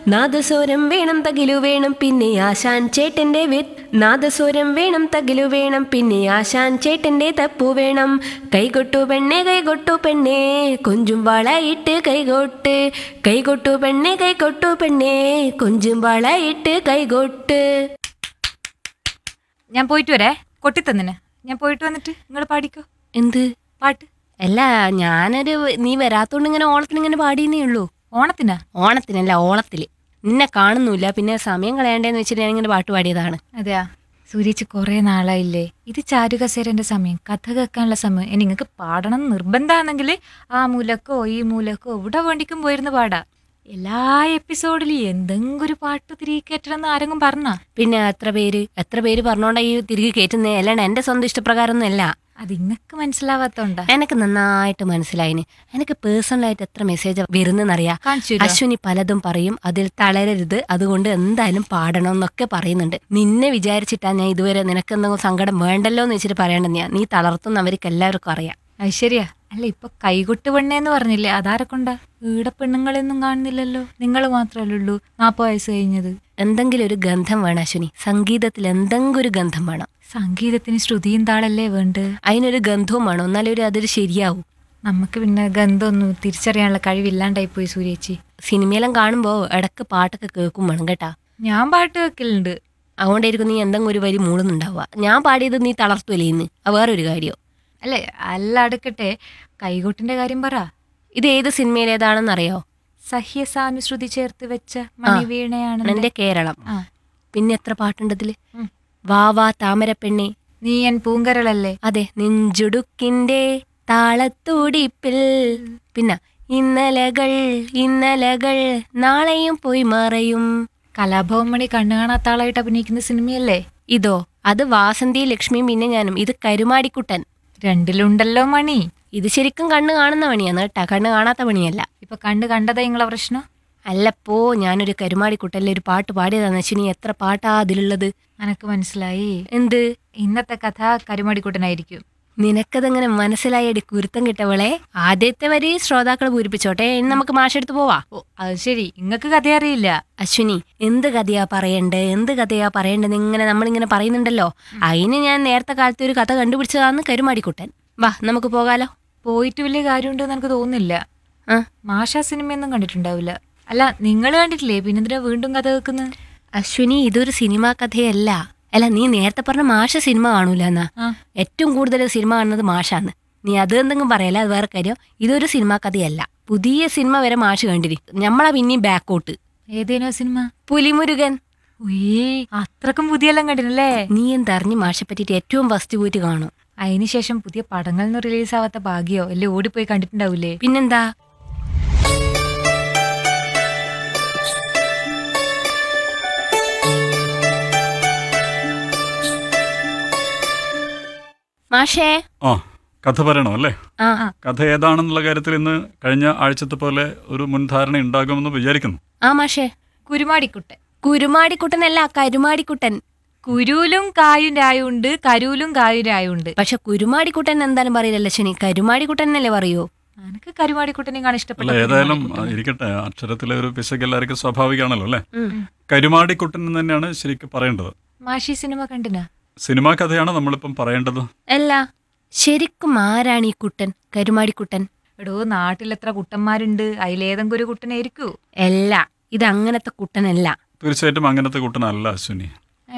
നാദസ്വരം വേണം തകിലു വേണം പിന്നെ ആശാൻ ചേട്ടന്റെ വിത്ത് നാദസ്വരം വേണം തകിലു വേണം പിന്നെ ആശാൻ ചേട്ടന്റെ തപ്പു വേണം കൈകൊട്ടു പെണ്ണെ കൈകൊട്ടു പെണ്ണെ കൊഞ്ചും വളയിട്ട് കൈകൊട്ട് കൈകൊട്ടു പെണ്ണെ കൈകൊട്ടു പെണ്ണെ കൊഞ്ചും വളയിട്ട് കൈകൊട്ട് ഞാൻ പോയിട്ട് വരേ കൊട്ടിത്തന്നിന് ഞാൻ പോയിട്ട് വന്നിട്ട് നിങ്ങൾ പാടിക്കോ എന്ത് പാട്ട് അല്ല ഞാനൊരു നീ വരാത്തോണ്ട് ഇങ്ങനെ ഓണത്തിന് ഇങ്ങനെ പാടിയെന്നേ ഉള്ളൂ ഓണത്തിനാ ഓണത്തിനല്ല ഓളത്തില് നിന്നെ കാണുന്നില്ല പിന്നെ സമയം കളയണ്ടേന്ന് വെച്ചിട്ട് ഞാനിങ്ങനെ പാട്ട് പാടിയതാണ് അതെയാ സൂര്യച്ച് കുറേ നാളായില്ലേ ഇത് ചാരുകസേരന്റെ സമയം കഥ കേൾക്കാനുള്ള സമയം ഇനി നിങ്ങൾക്ക് പാടണം എന്ന് നിർബന്ധമാണെങ്കിൽ ആ മൂലക്കോ ഈ മൂലക്കോ ഇവിടെ വേണ്ടിക്കും പോയിരുന്ന് പാടാ എല്ലാ എപ്പിസോഡിലും എന്തെങ്കിലും ഒരു പാട്ട് തിരികെ കയറ്റണമെന്ന് ആരെങ്കിലും പറഞ്ഞാ പിന്നെ എത്ര പേര് എത്ര പേര് പറഞ്ഞോണ്ടാ ഈ തിരികെ കയറ്റുന്നേ അല്ലാണ്ട് എന്റെ സ്വന്തം ഇഷ്ടപ്രകാരം ഒന്നുമല്ല അത് ഇങ്ങക്ക് മനസ്സിലാവാത്തോണ്ടാ എനിക്ക് നന്നായിട്ട് മനസ്സിലായിന് എനിക്ക് പേഴ്സണലായിട്ട് എത്ര മെസ്സേജ് വരുന്നെന്നറിയാം കാണിച്ചു തരുവോ? അശ്വിനി പലതും പറയും അതിൽ തളരരുത് അതുകൊണ്ട് എന്തായാലും പാടണം എന്നൊക്കെ പറയുന്നുണ്ട് നിന്നെ വിചാരിച്ചിട്ടാ ഞാൻ ഇതുവരെ നിനക്ക് എന്തെങ്കിലും സങ്കടം വേണ്ടല്ലോ എന്ന് വെച്ചിട്ട് പറയേണ്ടത് ഞാൻ നീ തളർത്തുന്ന അവർക്ക് എല്ലാവർക്കും അറിയാം അത് ശരിയാ അല്ല ഇപ്പൊ കൈകൊട്ട് പെണ്ണേന്ന് പറഞ്ഞില്ലേ അതാരെ കൊണ്ടാ ഈടെ പെണ്ണുങ്ങളെയൊന്നും കാണുന്നില്ലല്ലോ നിങ്ങൾ മാത്രമല്ലേ ഉള്ളൂ നാപ്പത് വയസ്സ് കഴിഞ്ഞത് എന്തെങ്കിലും ഒരു ഗന്ധം വേണം അശ്വിനി സംഗീതത്തിൽ എന്തെങ്കിലും ഒരു ഗന്ധം വേണം സംഗീതത്തിന് ശ്രുതിയും താളല്ലേ വേണ്ടത് അതിനൊരു ഗന്ധവും വേണം എന്നാലേ ഒരു അതൊരു ശരിയാവും നമുക്ക് പിന്നെ ഗന്ധമൊന്നും തിരിച്ചറിയാനുള്ള കഴിവില്ലാണ്ടായി പോയി സൂര്യേച്ചി സിനിമയെല്ലാം കാണുമ്പോൾ ഇടക്ക് പാട്ടൊക്കെ കേൾക്കും വേണം കേട്ടാ ഞാൻ പാട്ട് വെക്കലുണ്ട് അതുകൊണ്ടായിരിക്കും നീ എന്തെങ്കിലും ഒരു വരി മൂളുന്നുണ്ടാവുക ഞാൻ പാടിയത് നീ തളർത്തുവല്ലേ ഇന്ന് അത് വേറൊരു കാര്യം അല്ലേ അല്ല അടുക്കട്ടെ കൈകൊട്ടിന്റെ കാര്യം പറ ഇത് ഏത് സിനിമയിലേതാണെന്നറിയോ സഹ്യസാനുശ്രുതി ചേർത്ത് വെച്ച മണിവീണയാണ് എന്റെ കേരളം ആ പിന്നെ എത്ര പാട്ടുണ്ടതില് ഉം. വാ വാ താമരപ്പെണ്ണെ നീ എൻ പൂങ്കരളല്ലേ അതെ നെഞ്ചുടുക്കിന്റെ താളത്തുടിപ്പിൽ പിന്നെ ഇന്നലകൾ ഇന്നലകൾ നാളെയും പോയി മറയും കലാഭവൻ മണി കണ്ണു കാണാത്ത ആളായിട്ട് അഭിനയിക്കുന്ന സിനിമയല്ലേ ഇതോ അത് വാസന്തി ലക്ഷ്മിയും പിന്നെ ഞാനും ഇത് കരുമാടിക്കുട്ടൻ രണ്ടിലുണ്ടല്ലോ മണി ഇത് ശരിക്കും കണ്ണ് കാണുന്ന പണിയാണ് കേട്ടാ കണ്ണ് കാണാത്ത പണിയല്ല ഇപ്പൊ കണ്ട് കണ്ടതാ നിങ്ങളെ പ്രശ്നം അല്ലപ്പോ ഞാനൊരു കരുമാടിക്കുട്ടനിലെ ഒരു പാട്ട് പാടിയതാന്ന് വെച്ചാൽ നീ എത്ര പാട്ടാ അതിലുള്ളത് എനക്ക് മനസ്സിലായി എന്ത് ഇന്നത്തെ കഥ കരുമടിക്കുട്ടനായിരിക്കും നിനക്കതങ്ങനെ മനസ്സിലായടി കുരുത്തം കിട്ടവളെ ആദ്യത്തെ വരി ശ്രോതാക്കൾ പൂരിപ്പിച്ചോട്ടെ ഇനി നമുക്ക് മാഷെടുത്ത് പോവാ ഓ അത് ശരി ഇങ്ങക്ക് കഥ അറിയില്ല അശ്വിനി എന്ത് കഥയാ പറയണ്ടേ എന്ത് കഥയാ പറയണ്ടെന്ന് ഇങ്ങനെ നമ്മളിങ്ങനെ പറയുന്നുണ്ടല്ലോ അതിന് ഞാൻ നേരത്തെ കാലത്തെ ഒരു കഥ കണ്ടുപിടിച്ചതാന്ന് കരുമാടിക്കുട്ടൻ വാ നമുക്ക് പോകാലോ പോയിട്ട് വലിയ കാര്യമുണ്ടെന്ന് എനിക്ക് തോന്നുന്നില്ല ആ മാഷ സിനിമയൊന്നും കണ്ടിട്ടുണ്ടാവില്ല അല്ല നിങ്ങൾ കണ്ടിട്ടില്ലേ പിന്നെന്തിനാ വീണ്ടും കഥ കേൾക്കുന്നത് അശ്വിനി ഇതൊരു സിനിമാ കഥയല്ല അല്ല നീ നേരത്തെ പറഞ്ഞ മാഷ സിനിമ കാണൂല എന്നാ ആ ഏറ്റവും കൂടുതൽ സിനിമ കാണുന്നത് മാഷാന്ന് നീ അത് എന്തെങ്കിലും പറയല്ല അത് വേറെ കാര്യം ഇതൊരു സിനിമാ കഥയല്ല പുതിയ സിനിമ വരെ മാഷ് കണ്ടിരിക്കും നമ്മളാ പിന്നെയും ബാക്കോട്ട് ഏതേനോ സിനിമ പുലിമുരുകൻ ഉയ്യേ അത്രക്കും പുതിയെല്ലാം കണ്ടിനല്ലേ നീ എന്തറിഞ്ഞ് മാഷെ പറ്റിയിട്ട് ഏറ്റവും ഫസ്റ്റ് പോയിട്ട് കാണും അതിനുശേഷം പുതിയ പടങ്ങളൊന്നും റിലീസ് ആവാത്ത ഭാഗ്യോ അല്ലേ ഓടിപ്പോയി കണ്ടിട്ടുണ്ടാവൂലേ പിന്നെന്താ മാഷേ ആ കഥ പറയണം അല്ലേ ആ കഥ ഏതാണെന്നുള്ള കാര്യത്തിൽ ഇന്ന് കഴിഞ്ഞ ആഴ്ചത്തെ പോലെ ഒരു മുൻധാരണ ഉണ്ടാകുമെന്ന് വിചാരിക്കുന്നു ആ മാഷേ കുരുമാടിക്കുട്ടൻ കുരുമാടിക്കുട്ടനല്ല കരുമാടിക്കുട്ടൻ കുരുലും കായും രായുണ്ട് കരൂലും കായും രായുണ്ട് പക്ഷെ കുരുമാടിക്കുട്ടൻ എന്തായാലും പറയില്ലല്ലോ ശനി കരുമാടിക്കുട്ടൻ എന്നല്ലേ പറയൂ എനിക്ക് കരുമാടിക്കുട്ടനെയാണ് അല്ല ഇഷ്ടപ്പെട്ട ഏതായാലും കുരുമാടിക്കുട്ടൻ. ആ, ഇരിക്കട്ടെ അക്ഷരത്തിലെ ഒരു പിശക് എല്ലാവർക്കും സ്വാഭാവികമാണല്ലോ അല്ലേ കരുമാടിക്കുട്ടൻ എന്ന് തന്നെയാണ് ശരിക്കും പറയേണ്ടത് മാഷി സിനിമ കണ്ടിനാ സിനിമാ കഥയാണ് നമ്മളിപ്പം പറയേണ്ടത് അല്ല ശരിക്കും ആരാണ് ഈ കുട്ടൻ കരുമാടിക്കുട്ടൻ എടോ നാട്ടിൽ എത്ര കുട്ടന്മാരുണ്ട് അതിലേതെങ്കിലും ഒരു കുട്ടനായിരിക്കൂ അല്ല ഇത് അങ്ങനത്തെ കുട്ടനല്ല തീർച്ചയായിട്ടും അങ്ങനത്തെ കുട്ടനല്ല അശ്വിനി